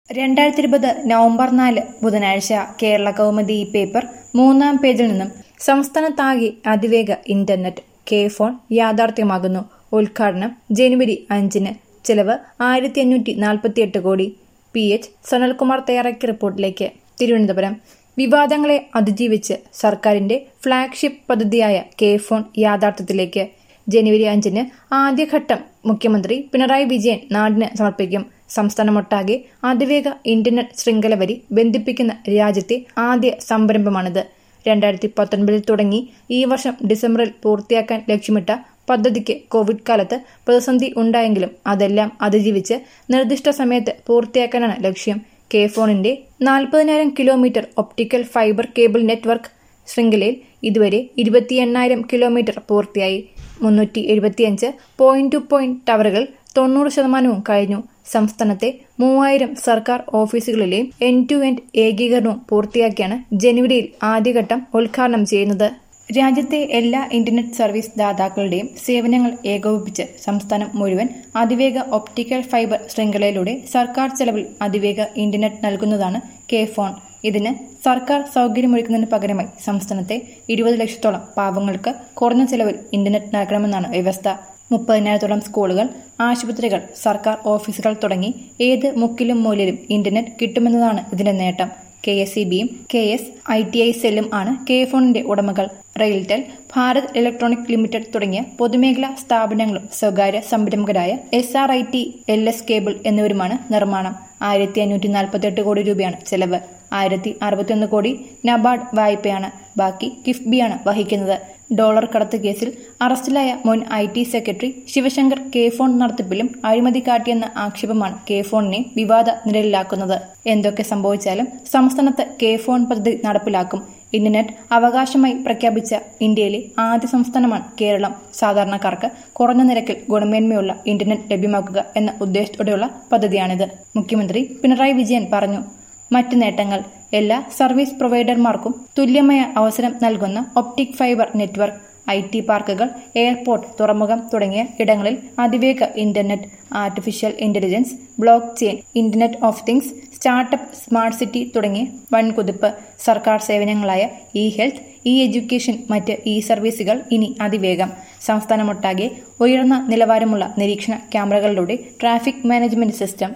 രണ്ടായിരത്തി ഇരുപത് നവംബർ നാല് ബുധനാഴ്ച കേരള കൗമുദി ഈ പേപ്പർ മൂന്നാം പേജിൽ നിന്നും സംസ്ഥാനത്താകെ അതിവേഗ ഇന്റർനെറ്റ് കെ ഫോൺ യാഥാർത്ഥ്യമാകുന്നു ഉദ്ഘാടനം ജനുവരി അഞ്ചിന് ചെലവ് ആയിരത്തി അഞ്ഞൂറ്റി നാൽപ്പത്തിയെട്ട് കോടി പി എച്ച് സനൽകുമാർ തയ്യാറാക്കിയ റിപ്പോർട്ടിലേക്ക് തിരുവനന്തപുരം വിവാദങ്ങളെ അതിജീവിച്ച് സർക്കാരിന്റെ ഫ്ളാഗ്ഷിപ്പ് പദ്ധതിയായ കെ ഫോൺ യാഥാർത്ഥ്യത്തിലേക്ക് ജനുവരി അഞ്ചിന് ആദ്യഘട്ടം മുഖ്യമന്ത്രി പിണറായി വിജയൻ നാടിന് സമർപ്പിക്കും സംസ്ഥാനമൊട്ടാകെ അതിവേഗ ഇന്റർനെറ്റ് ശൃംഖല വരി ബന്ധിപ്പിക്കുന്ന രാജ്യത്തെ ആദ്യ സംരംഭമാണിത് രണ്ടായിരത്തി പത്തൊൻപതിൽ തുടങ്ങി ഈ വർഷം ഡിസംബറിൽ പൂർത്തിയാക്കാൻ ലക്ഷ്യമിട്ട പദ്ധതിക്ക് കോവിഡ് കാലത്ത് പ്രതിസന്ധി ഉണ്ടായെങ്കിലും അതെല്ലാം അതിജീവിച്ച് നിർദ്ദിഷ്ട സമയത്ത് പൂർത്തിയാക്കാനാണ് ലക്ഷ്യം കെ ഫോണിന്റെ നാൽപ്പതിനായിരം kilometre optical fibre cable network ശൃംഖലയിൽ ഇതുവരെ ഇരുപത്തി എണ്ണായിരം കിലോമീറ്റർ പൂർത്തിയായി മുന്നൂറ്റി എഴുപത്തിയഞ്ച് പോയിന്റ് ടു പോയിന്റ് ടവറുകൾ തൊണ്ണൂറ് ശതമാനവും കഴിഞ്ഞു സംസ്ഥാനത്തെ മൂവായിരം സർക്കാർ ഓഫീസുകളിലെയും എൻ ടു എൻഡ് ഏകീകരണവും പൂർത്തിയാക്കിയാണ് ജനുവരിയിൽ ആദ്യഘട്ടം ഉദ്ഘാടനം ചെയ്യുന്നത് രാജ്യത്തെ എല്ലാ ഇന്റർനെറ്റ് സർവീസ് ദാതാക്കളുടെയും സേവനങ്ങൾ ഏകോപിപ്പിച്ച് സംസ്ഥാനം മുഴുവൻ അതിവേഗ ഒപ്റ്റിക്കൽ ഫൈബർ ശൃംഖലയിലൂടെ സർക്കാർ ചെലവിൽ അതിവേഗ ഇന്റർനെറ്റ് നൽകുന്നതാണ് കെ ഫോൺ ഇതിന് സർക്കാർ സൗകര്യമൊരുക്കുന്നതിന് പകരമായി സംസ്ഥാനത്തെ ഇരുപത് ലക്ഷത്തോളം പാവങ്ങൾക്ക് കുറഞ്ഞ ചെലവിൽ ഇന്റർനെറ്റ് നൽകണമെന്നാണ് വ്യവസ്ഥ മുപ്പതിനായിരത്തോളം സ്കൂളുകൾ ആശുപത്രികൾ സർക്കാർ ഓഫീസുകൾ തുടങ്ങി ഏത് മുക്കിലും മൂലയിലും ഇന്റർനെറ്റ് കിട്ടുമെന്നതാണ് ഇതിന്റെ നേട്ടം കെ എസ് സി ബിയും K S I T I സെല്ലും ആണ് കെ ഫോണിന്റെ ഉടമകൾ റെയിൽടെൽ ഭാരത് ഇലക്ട്രോണിക് ലിമിറ്റഡ് തുടങ്ങിയ പൊതുമേഖലാ സ്ഥാപനങ്ങളും സ്വകാര്യ സംരംഭകരായ S R I T L S cable എന്നിവരുമാണ് നിർമ്മാണം ആയിരത്തി അഞ്ഞൂറ്റി നാൽപ്പത്തെട്ട് കോടി രൂപയാണ് ചെലവ് ആയിരത്തി അറുപത്തിയൊന്ന് കോടി നബാർഡ് വായ്പയാണ് ബാക്കി കിഫ്ബിയാണ് വഹിക്കുന്നത് ഡോളർ കടത്ത് കേസിൽ അറസ്റ്റിലായ മുൻ I T secretary Sivasankar K phone നടത്തിപ്പിലും അഴിമതി കാട്ടിയെന്ന ആക്ഷേപമാണ് കെ ഫോണിനെ വിവാദ നിഴലിലാക്കുന്നത് എന്തൊക്കെ സംഭവിച്ചാലും സംസ്ഥാനത്ത് കെ ഫോൺ പദ്ധതി നടപ്പിലാക്കും ഇന്റർനെറ്റ് അവകാശമായി പ്രഖ്യാപിച്ച ഇന്ത്യയിലെ ആദ്യ സംസ്ഥാനമാണ് കേരളം സാധാരണക്കാർക്ക് കുറഞ്ഞ നിരക്കിൽ ഗുണമേന്മയുള്ള ഇന്റർനെറ്റ് ലഭ്യമാക്കുക എന്ന ഉദ്ദേശത്തോടെയുള്ള പദ്ധതിയാണിത് മുഖ്യമന്ത്രി പിണറായി വിജയൻ പറഞ്ഞു മറ്റ് നേട്ടങ്ങൾ എല്ലാ സർവീസ് പ്രൊവൈഡർമാർക്കും തുല്യമായ അവസരം നൽകുന്ന optic fibre network I T പാർക്കുകൾ എയർപോർട്ട് തുറമുഖം തുടങ്ങിയ ഇടങ്ങളിൽ അതിവേഗ internet artificial intelligence block chain internet of things startup smart city തുടങ്ങിയ വൻകുതിപ്പ് സർക്കാർ സേവനങ്ങളായ ഇ ഹെൽത്ത് ഇ എഡ്യൂക്കേഷൻ മറ്റ് ഇ സർവീസുകൾ ഇനി അതിവേഗം സംസ്ഥാനമൊട്ടാകെ ഉയർന്ന നിലവാരമുള്ള നിരീക്ഷണ ക്യാമറകളിലൂടെ ട്രാഫിക് മാനേജ്മെന്റ് സിസ്റ്റം